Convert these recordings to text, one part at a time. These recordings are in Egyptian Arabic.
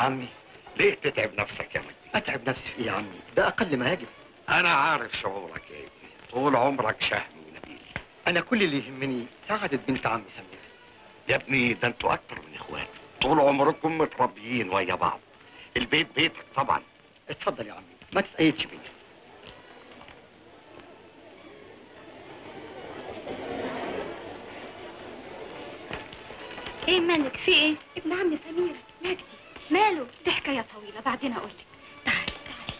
عمي ليه تتعب نفسك يا مجدي اتعب نفسي في ايه يا عمي ده اقل ما يجب انا عارف شعورك يا ابني طول عمرك شهم ونبيل انا كل اللي يهمني سعادة بنت عمي سميرة يا ابني ده انتوا اكتر من اخوات طول عمركم متربيين ويا بعض البيت بيتك طبعا اتفضل يا عمي ما تتأيدش بيا ايه مالك في ايه ابن عمي سمير مجدي ماله دي حكايه طويله بعدين اقول لك تعالي تعالي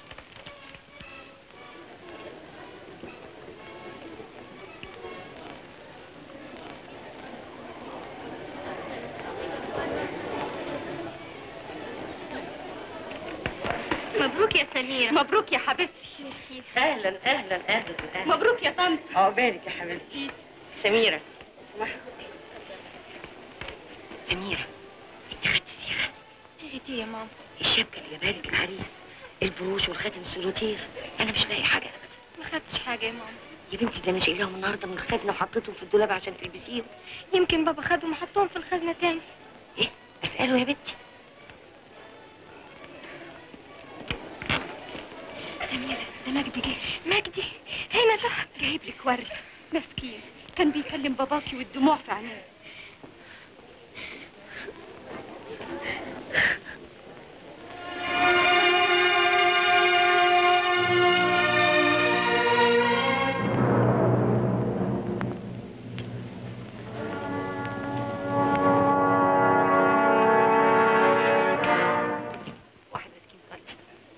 مبروك يا سميرة مبروك يا حبيبتي ميرسي اهلا اهلا اهلا اهلا مبروك يا طنط عقبالك يا حبيبتي سميرة اسمح سميرة انت خدت الصيغة تيجي يا ماما الشبكة اللي جابها لك العريس البروش والخاتم السولوتير انا مش لاقي حاجة ما خدتش حاجه يا ماما يا بنتي ده انا شايلاهم النهارده من الخزنة وحطيتهم في الدولاب عشان تلبسيهم يمكن بابا خدهم وحطهم في الخزنه تاني ايه اسأله يا بنتي سميرة ده مجدي جه مجدي هنا تحت جايب لك ورد مسكين كان بيكلم باباكي والدموع في عينيه واحد مسكين طيب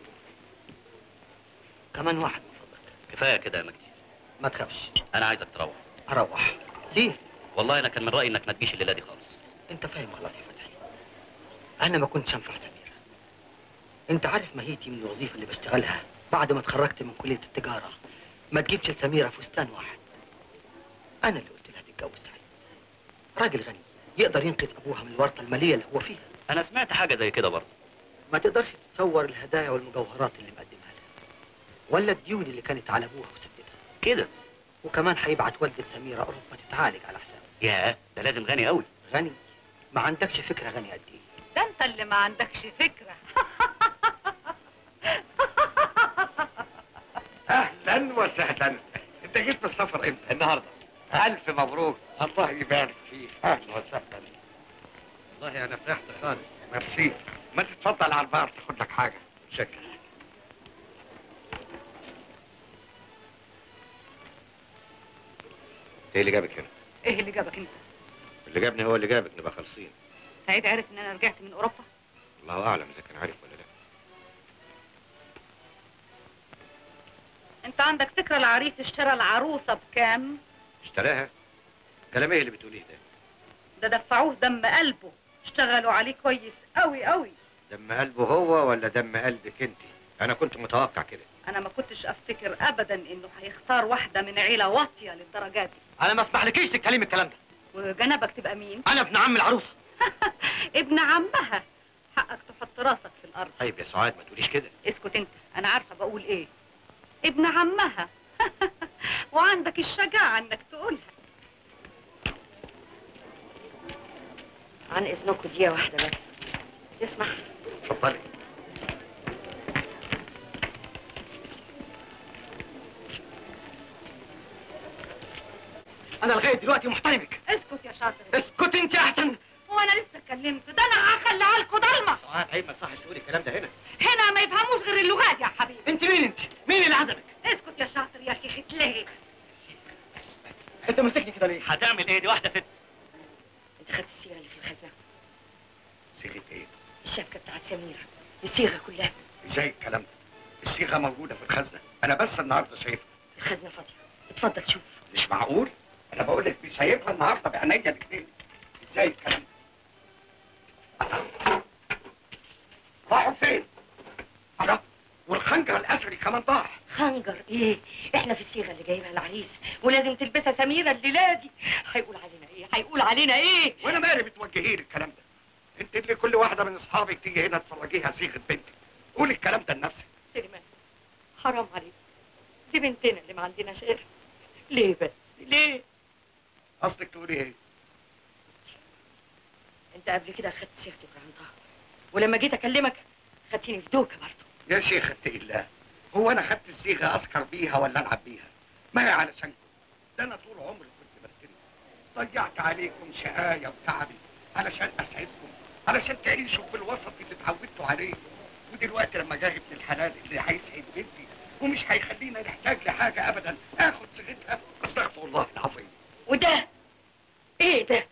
كمان واحد من فضلك كفايه كده يا مجدي ما تخافش انا عايزك تروح اروح ليه والله انا كان من رايي انك ما تجيش الليله دي خالص انت فاهم غلط يا فتحي انا ما كنتش انفع سميرة انت عارف ماهيتي من الوظيفة اللي بشتغلها بعد ما اتخرجت من كلية التجارة ما تجيبش لسميرة فستان واحد انا اللي قلت لها تتجوز سعيد راجل غني يقدر ينقذ ابوها من الورطة المالية اللي هو فيها انا سمعت حاجه زي كده برضه ما تقدرش تتصور الهدايا والمجوهرات اللي مقدمها لها ولا الديون اللي كانت على ابوها وسددها كده وكمان هيبعت والدة سميرة اوروبا تتعالج على حسابه يا ده لازم غني قوي غني ما عندكش فكرة غني قد ايه ده انت اللي ما عندكش فكرة اهلا وسهلا انت جيت من السفر امتى النهارده الف مبروك الله يبارك فيك اهلا وسهلا والله انا فرحت خالص ميرسي ما تتفضل على البار تاخد لك حاجه شكرا ايه اللي جابك هنا؟ ايه اللي جابك انت اللي جابني هو اللي جابك نبقى خالصين سعيد عرف ان انا رجعت من اوروبا الله اعلم اذا كان عارف ولا لا انت عندك فكرة العريس اشترى العروسة بكام اشتراها كلام ايه اللي بتقوليه ده ده دفعوه دم قلبه اشتغلوا عليه كويس قوي قوي دم قلبه هو ولا دم قلبك انت انا كنت متوقع كده انا ما كنتش افتكر ابدا انه هيختار واحدة من عيلة واطية للدرجة دي انا ما اسمحلكيش تتكلمي الكلام ده وجنبك تبقى مين انا ابن عم العروسه ابن عمها حقك تحط راسك في الارض طيب يا سعاد ما تقوليش كده اسكت انت انا عارفة بقول ايه ابن عمها وعندك الشجاعة انك تقولها عن اذنكم دقيقة واحدة بس تسمح اتفضلي انا لغايه دلوقتي محترمك اسكت يا شاطر اسكت انت احسن هو انا لسه اتكلمت ده انا هخليها لكم ضلمه سعاد عيب ما صحش تقولي الكلام ده هنا هنا ما يفهموش غير اللغات يا حبيبي انت مين انت مين اللي عزمك اسكت يا شاطر يا شيخ ليه انت ماسكني كده ليه هتعمل ايه دي واحده ست انت خدت الصيغة اللي في الخزنة صيغه ايه الشبكة بتاعت سميرة الصيغة كلها ازاي الكلام ده الصيغه موجوده في الخزنه انا بس النهارده شايفها الخزنة فاضية اتفضل شوف مش معقول انا بقول لك مش شايفها النهارده بعينيا الاثنين ازاي الكلام ده راحوا فين الله والخنجر الاثري كمان ضاع خنجر ايه احنا في الصيغة اللي جايبها العريس ولازم تلبسها سميرة الليلة دي هيقول علينا ايه هيقول علينا ايه وانا مالي بتوجهي لي الكلام ده انت اللي كل واحده من اصحابك تيجي هنا تفرجيها صيغه بنتك قولي الكلام ده لنفسك سليمان حرام عليك دي بنتنا اللي ما عندناش غيرها ليه بس ليه قصدك تقولي ايه انت قبل كده خدت صيغتي برهنتها ولما جيت اكلمك خدتيني في دوكه برضه يا شيخ اتقي الله هو انا خدت الصيغه اسكر بيها ولا العب بيها ما هي علشانكم ده انا طول عمري كنت بستلم ضيعت عليكم شقايا وتعبي علشان اسعدكم علشان تعيشوا في الوسط اللي اتعودتوا عليه ودلوقتي لما جه ابن الحلال اللي هيسعد بنتي ومش هيخلينا نحتاج لحاجه ابدا اخد صيغتها استغفر الله العظيم وده ايه ده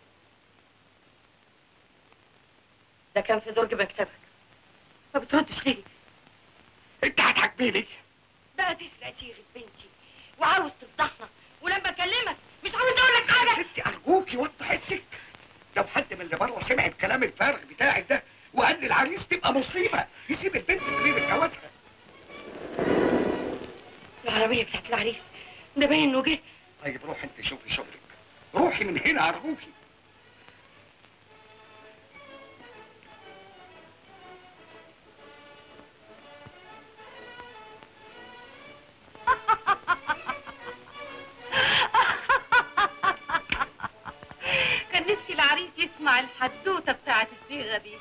ده كان في درج مكتبك ما بتردش ليه انت هتحاكميني بقى تسرق صيغه بنتي وعاوز تفضحنا ولما اكلمك مش عاوز اقول لك يا حاجه ستي ارجوكي وضح السك لو حد من اللي بره سمع الكلام الفارغ بتاعك ده وقال للعريس تبقى مصيبه يسيب البنت في ليله جوازها العربيه بتاعت العريس ده باين انه جه طيب روح انت شوفي شغلك روحي من هنا ارجوكي كان نفسي العريس يسمع الحدوته بتاعت الصيغه دي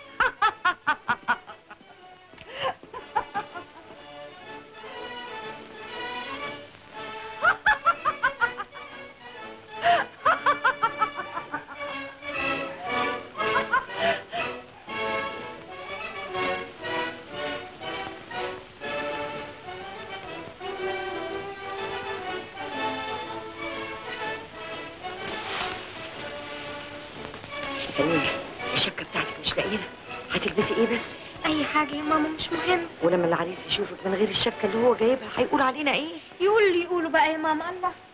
سمير الشبكه بتاعتك مش لاقيها هتلبسي ايه بس اي حاجه يا ماما مش مهم ولما العريس يشوفك من غير الشبكه اللي هو جايبها هيقول علينا ايه يقولوا اللي يقولوا بقى يا ماما الله